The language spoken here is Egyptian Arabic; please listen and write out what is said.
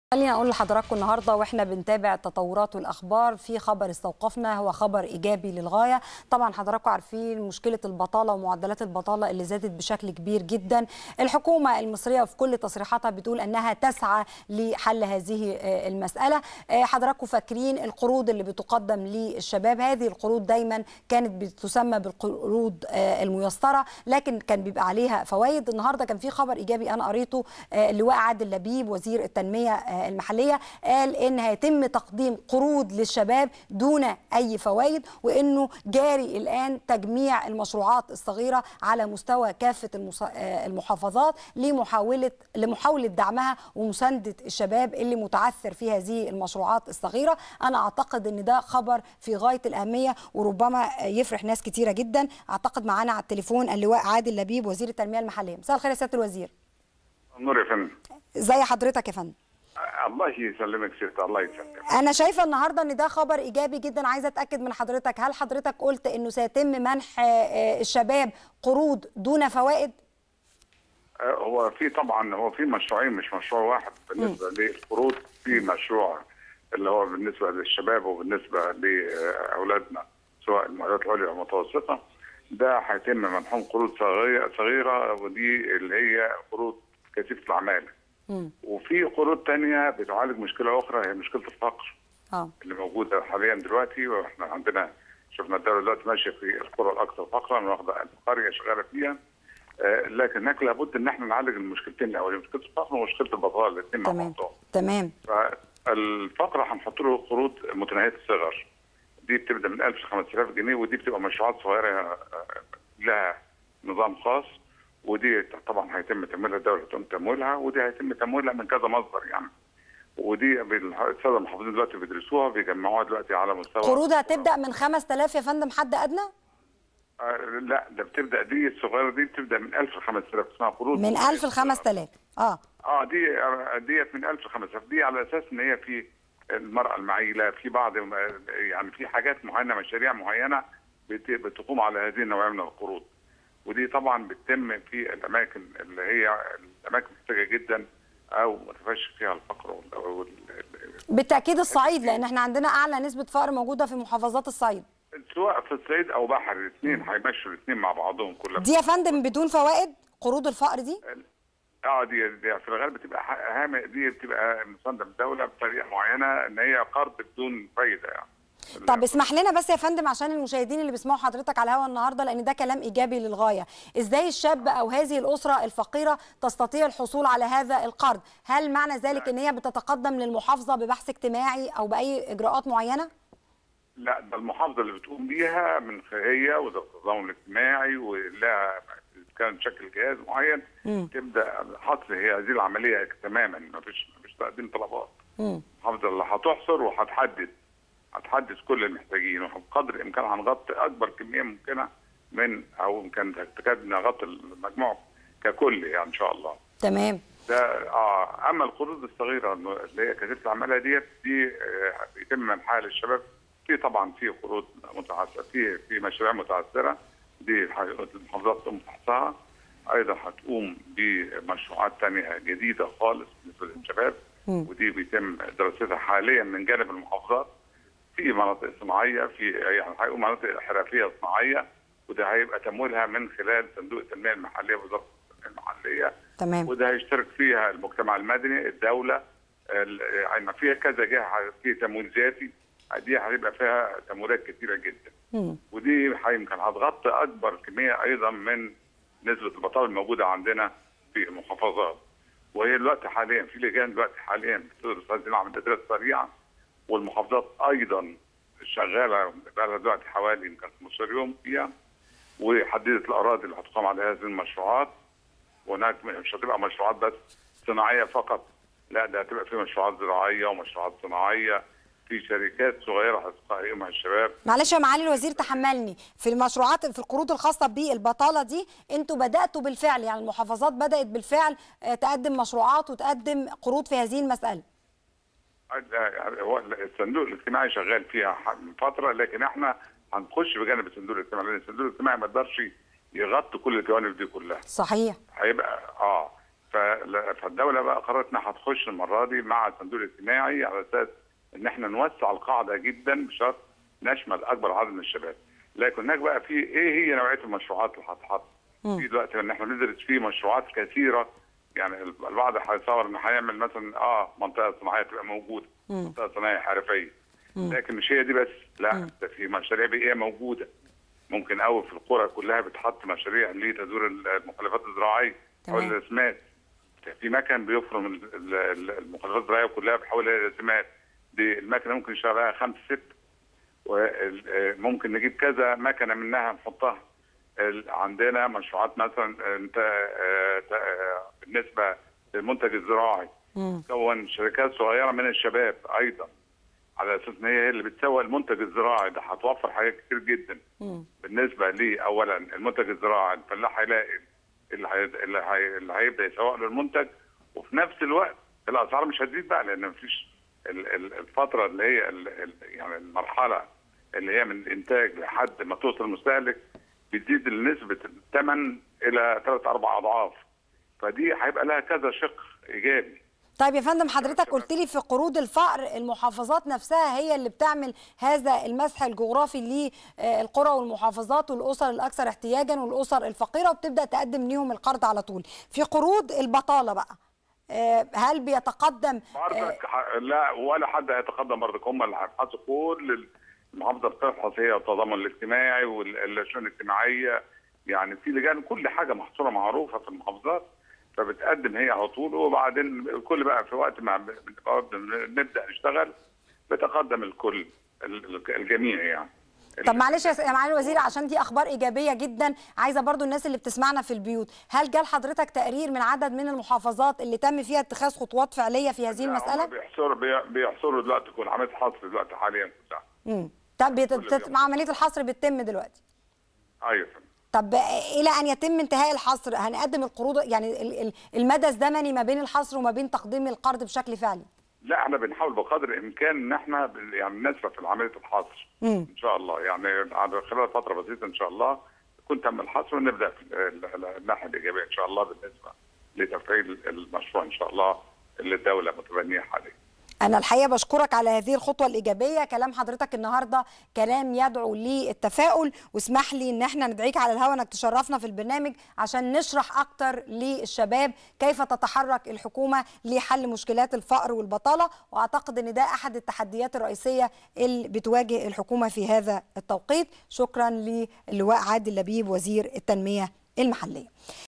خلينا اقول لحضراتكم النهارده واحنا بنتابع التطورات والاخبار في خبر استوقفنا هو خبر ايجابي للغايه طبعا حضراتكم عارفين مشكله البطاله ومعدلات البطاله اللي زادت بشكل كبير جدا الحكومه المصريه في كل تصريحاتها بتقول انها تسعى لحل هذه المساله حضراتكم فاكرين القروض اللي بتقدم للشباب هذه القروض دايما كانت بتسمى بالقروض الميسره لكن كان بيبقى عليها فوائد النهارده كان في خبر ايجابي انا قريته اللواء عادل لبيب وزير التنميه المحليه قال ان هيتم تقديم قروض للشباب دون اي فوائد وانه جاري الان تجميع المشروعات الصغيره على مستوى كافه المحافظات لمحاوله لمحاوله دعمها ومسانده الشباب اللي متعثر في هذه المشروعات الصغيره انا اعتقد ان ده خبر في غايه الاهميه وربما يفرح ناس كتيره جدا اعتقد معانا على التليفون اللواء عادل لبيب وزير التنميه المحليه مساء الخير يا سياده الوزير نور يا فندم ازي حضرتك يا فندم الله يسلمك ست الله يسلمك انا شايفه النهارده ان ده خبر ايجابي جدا عايزه اتاكد من حضرتك هل حضرتك قلت انه سيتم منح الشباب قروض دون فوائد هو في طبعا هو في مشروعين مش مشروع واحد بالنسبه للقروض في مشروع اللي هو بالنسبه للشباب وبالنسبه لاولادنا سواء المؤهلات العليا او المتوسطه ده هيتم منحهم قروض صغيره صغيره ودي اللي هي قروض كثيفه الاعمال وفي قروض تانية بتعالج مشكلة أخرى هي مشكلة الفقر اه اللي موجودة حاليا دلوقتي واحنا عندنا شفنا الدولة دلوقتي ماشية في القرى الأكثر فقرا واخدة قرية شغالة فيها آه لكن هناك لابد إن احنا نعالج المشكلتين الأولين مشكلة الفقر ومشكلة البطالة الاثنين مع تمام بعضهم تمام فالفقر هنحط له قروض متناهية الصغر دي بتبدأ من 1000 ل 5000 جنيه ودي بتبقى مشروعات صغيرة لها نظام خاص ودي طبعا هيتم تمويلها الدوله تقوم تمويلها ودي هيتم تمويلها من كذا مصدر يعني ودي الساده المحافظين دلوقتي بيدرسوها بيجمعوها دلوقتي على مستوى قروض هتبدا من 5000 يا فندم حد ادنى؟ آه لا ده بتبدا دي الصغيره دي بتبدا من 1000 ل 5000 اسمها قروض من 1000 ل 5000 اه اه دي ديت من 1000 ل 5000 دي على اساس ان هي في المراه المعيله في بعض يعني في حاجات معينه مشاريع معينه بتقوم على هذه النوعيه من القروض ودي طبعا بتتم في الاماكن اللي هي الاماكن محتاجه جدا او ما تفش فيها الفقر وال... بالتاكيد الصعيد لان احنا عندنا اعلى نسبه فقر موجوده في محافظات الصعيد سواء في الصعيد او بحر الاثنين هيمشوا الاثنين مع بعضهم كلها دي يا فندم بدون فوائد قروض الفقر دي اه دي, دي في الغالب بتبقى هامه دي بتبقى مسانده من الدوله بطريقه معينه ان هي قرض بدون فايده يعني طب اسمح لنا بس يا فندم عشان المشاهدين اللي بيسمعوا حضرتك على الهواء النهارده لان ده كلام ايجابي للغايه ازاي الشاب او هذه الاسره الفقيره تستطيع الحصول على هذا القرض هل معنى ذلك ان هي بتتقدم للمحافظه ببحث اجتماعي او باي اجراءات معينه لا ده المحافظه اللي بتقوم بيها من هي وزاره التضامن الاجتماعي ولها كان تشكل جهاز معين م. تبدا حصر هي هذه العمليه تماما ما فيش ما فيش تقديم طلبات المحافظه اللي هتحصر وهتحدد هتحدث كل المحتاجين وبقدر الامكان هنغطي اكبر كميه ممكنه من او يمكن تكاد نغطي المجموع ككل يعني ان شاء الله. تمام. ده اه اما القروض الصغيره اللي هي كثيره العماله ديت دي آه بيتم منحها للشباب في طبعا في قروض متعثره في في مشاريع متعثره دي المحافظات تقوم بفحصها ايضا هتقوم بمشروعات ثانيه جديده خالص بالنسبه للشباب م. ودي بيتم دراستها حاليا من جانب المحافظات في مناطق صناعيه في يعني هيقوم مناطق حرفيه صناعيه وده هيبقى تمويلها من خلال صندوق التنميه المحليه وزاره التنميه المحليه تمام وده هيشترك فيها المجتمع المدني الدوله يعني فيها كذا جهه في تمويل ذاتي دي هيبقى فيها تمويلات كثيره جدا م. ودي يمكن هتغطي اكبر كميه ايضا من نسبه البطاله الموجوده عندنا في المحافظات وهي دلوقتي حاليا في لجان دلوقتي حاليا بتدرس هذه العمليه دراسه سريعه والمحافظات ايضا شغاله بقى لها دلوقتي حوالي يمكن 15 يوم فيها وحددت الاراضي اللي هتقام عليها هذه المشروعات وهناك مش هتبقى مشروعات بس صناعيه فقط لا ده هتبقى في مشروعات زراعيه ومشروعات صناعيه في شركات صغيره هتقيمها الشباب معلش يا معالي الوزير تحملني في المشروعات في القروض الخاصه بالبطاله دي انتوا بداتوا بالفعل يعني المحافظات بدات بالفعل تقدم مشروعات وتقدم قروض في هذه المساله هو الصندوق الاجتماعي شغال فيها من فتره لكن احنا هنخش بجانب الصندوق الاجتماعي لان الصندوق الاجتماعي ما يقدرش يغطي كل الجوانب دي كلها صحيح هيبقى اه فلا- فالدوله بقى قررت انها هتخش المره دي مع الصندوق الاجتماعي على اساس ان احنا نوسع القاعده جدا بشرط نشمل اكبر عدد من الشباب لكن هناك بقى في ايه هي نوعيه المشروعات اللي هتتحط في دلوقتي ان احنا بندرس فيه مشروعات كثيره يعني البعض هيتصور ان هيعمل مثلا اه منطقه صناعيه تبقى موجوده منطقه صناعيه حرفيه لكن مش هي دي بس لا ده في مشاريع بيئيه موجوده ممكن قوي في القرى كلها بتحط مشاريع لتدوير المخلفات الزراعيه حول تمام. الرسمات في مكن بيفرم ال- ال- ال- المخلفات الزراعيه كلها بيحولها الى رسمات دي المكنه ممكن يشتغل عليها خمس ست وممكن نجيب كذا مكنه منها نحطها ال- عندنا مشروعات مثلا انت آه، ت- آه، بالنسبه للمنتج الزراعي كون شركات صغيره من الشباب ايضا على اساس ان هي هي اللي بتسوق المنتج الزراعي ده هتوفر حاجات كتير جدا بالنسبه لي اولا المنتج الزراعي الفلاح هيلاقي اللي هي اللي, هي اللي هيبدا يسوق له المنتج وفي نفس الوقت الاسعار مش هتزيد بقى لان مفيش ال- ال- الفتره اللي هي ال- ال- يعني المرحله اللي هي من الانتاج لحد ما توصل المستهلك بتزيد نسبه الثمن الى ثلاث اربع اضعاف فدي هيبقى لها كذا شق ايجابي طيب يا فندم حضرتك قلت لي في قروض الفقر المحافظات نفسها هي اللي بتعمل هذا المسح الجغرافي للقرى والمحافظات والاسر الاكثر احتياجا والاسر الفقيره وبتبدا تقدم ليهم القرض على طول في قروض البطاله بقى آه، هل بيتقدم آه، برضك ح- لا ولا حد هيتقدم برضك هم اللي هيبحثوا كل المحافظه بتبحث هي التضامن الاجتماعي والشؤون الاجتماعيه يعني في لجان كل حاجه محصوره معروفه في المحافظات فبتقدم هي على طول وبعدين الكل بقى في وقت ما بنبقى نبدا نشتغل بيتقدم الكل ال- الجميع يعني طب معلش يا س- يا معالي الوزير عشان دي اخبار ايجابيه جدا عايزه برضو الناس اللي بتسمعنا في البيوت هل جال حضرتك تقرير من عدد من المحافظات اللي تم فيها اتخاذ خطوات فعليه في هذه لا، هم المساله بيحصروا بي- بيحصروا دلوقتي كل عمليه حصر دلوقتي حاليا كلها امم طب بيت- كل بتت- بيحصل. عمليه الحصر بتتم دلوقتي ايوه فندم. طب الى ان يتم انتهاء الحصر هنقدم القروض يعني ال- ال- المدى الزمني ما بين الحصر وما بين تقديم القرض بشكل فعلي لا احنا بنحاول بقدر الامكان ان احنا ب- يعني نسرع في عمليه الحصر مم. ان شاء الله يعني على خلال فتره بسيطه ان شاء الله يكون تم الحصر ونبدا في ال- ال- الناحيه الايجابيه ان شاء الله بالنسبه لتفعيل المشروع ان شاء الله اللي الدوله متبنيه حاليا أنا الحقيقة بشكرك على هذه الخطوة الإيجابية كلام حضرتك النهاردة كلام يدعو للتفاؤل واسمح لي إن احنا ندعيك على الهواء إنك تشرفنا في البرنامج عشان نشرح أكتر للشباب كيف تتحرك الحكومة لحل مشكلات الفقر والبطالة وأعتقد إن ده أحد التحديات الرئيسية اللي بتواجه الحكومة في هذا التوقيت شكرا للواء عادل لبيب وزير التنمية المحلية